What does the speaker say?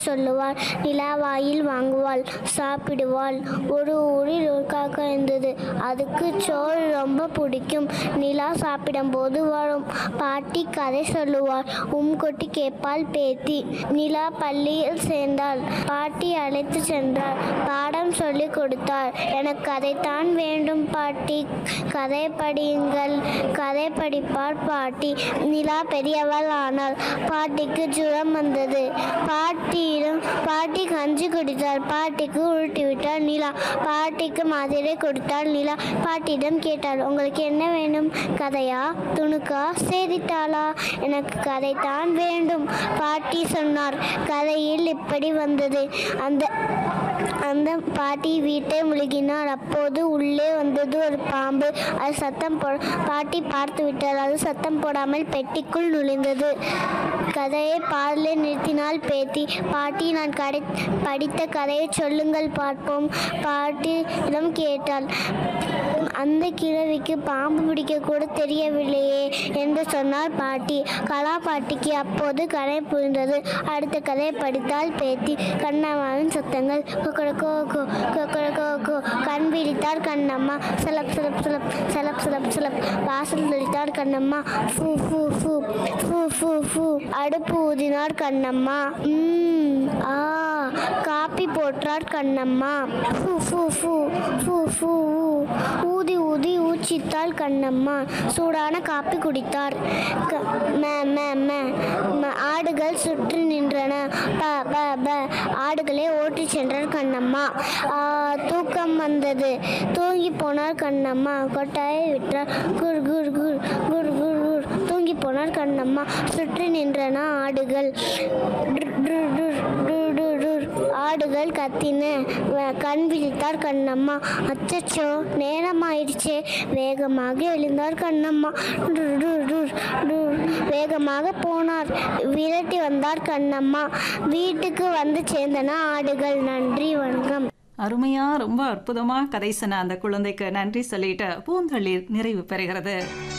சொல்லுவாள் நிலா வாயில் வாங்குவாள் சாப்பிடுவாள் ஒரு ஊரில் ஒரு காக்கா இருந்தது அதுக்கு சோறு ரொம்ப பிடிக்கும் நிலா சாப்பிடும்போது வரும் பாட்டி கதை சொல்லுவாள் உம் கொட்டி கேட்பாள் பேத்தி நிலா பள்ளியில் சேர்ந்தாள் பாட்டி அழைத்து சென்றார் பாடம் சொல்லி கொடுத்தார் எனக்கு கதைத்தான் வேண்டும் பாட்டி கதை படியுங்கள் கதை படிப்பார் பாட்டி நிலா பெரியவள் ஆனாள் பாட்டிக்கு ஜுரம் வந்தது பாட்டியிடம் பாட்டி கஞ்சி குடித்தார் பாட்டிக்கு உருட்டி விட்டார் நிலா பாட்டிக்கு மாத்திரை கொடுத்தார் நிலா பாட்டியிடம் கேட்டார் உங்களுக்கு என்ன வேணும் கதையா துணுக்கா செய்தித்தாளா எனக்கு கதைத்தான் வேண்டும் பாட்டி சொன்னார் கதையில் இப்படி வந்தது அந்த அந்த பாட்டி வீட்டை முழுகினார் அப்போது உள்ளே வந்தது ஒரு பாம்பு அது சத்தம் போ பாட்டி பார்த்து விட்டார் அது சத்தம் போடாமல் பெட்டிக்குள் நுழைந்தது கதையை பாடலே நிறுத்தினாள் பேத்தி பாட்டி நான் கடை படித்த கதையை சொல்லுங்கள் பார்ப்போம் பாட்டியிடம் கேட்டாள் அந்த கிழவிக்கு பாம்பு பிடிக்க கூட தெரியவில்லையே என்று சொன்னார் பாட்டி கலா பாட்டிக்கு அப்போது கதை புரிந்தது அடுத்த கதையை படித்தால் பேத்தி கண்ணம்மாவின் சத்தங்கள் கொக்கரக்கோ கோ கொக்கரக்கோ கோ கண் விழித்தார் கண்ணம்மா சலப் சலப் சலப் சலப் சலப் சலப் வாசல் தெளித்தார் கண்ணம்மா ஃபூ ஃபூ ஃபூ ஃபூ ஃபூ ஃபூ அடுப்பு ஊதினார் கண்ணம்மா ம் ஆ காப்பி போற்றார் கண்ணம்மா ஃபூ ஃபூ ஃபூ ஃபூ ஃபூ ஊ. ஊதி ஊதி ஊச்சித்தாள் கண்ணம்மா சூடான காப்பி குடித்தார் க- மே மே மே ம- ஆடுகள் சுற்றி நின்றன ப ப ப ஆடுகளை ஓட்டி சென்றார் கண்ணம்மா ஆ, தூக்கம் வந்தது தூங்கி போனார் கண்ணம்மா கொட்டாயை விட்டார் குர் குர் குர் குர் குர் குர் தூங்கி போனார் கண்ணம்மா சுற்றி நின்றன ஆடுகள் டுர், டுர், டுர், டுர், டுர், டுர். ஆடுகள் கத்தின வ- கண் விழித்தார் கண்ணம்மா அச்சச்சோ நேரமாயிடுச்சே வேகமாக எழுந்தார் கண்ணம்மா டுர், டுர், டுர், டுர். வேகமாக போனார் விரட்டி வந்தார் கண்ணம்மா வீட்டுக்கு வந்து சேர்ந்தன ஆடுகள் நன்றி வணக்கம் அருமையா ரொம்ப அற்புதமா கதை சொன்ன அந்த குழந்தைக்கு நன்றி சொல்லிட்டு பூந்தளிர் நிறைவு பெறுகிறது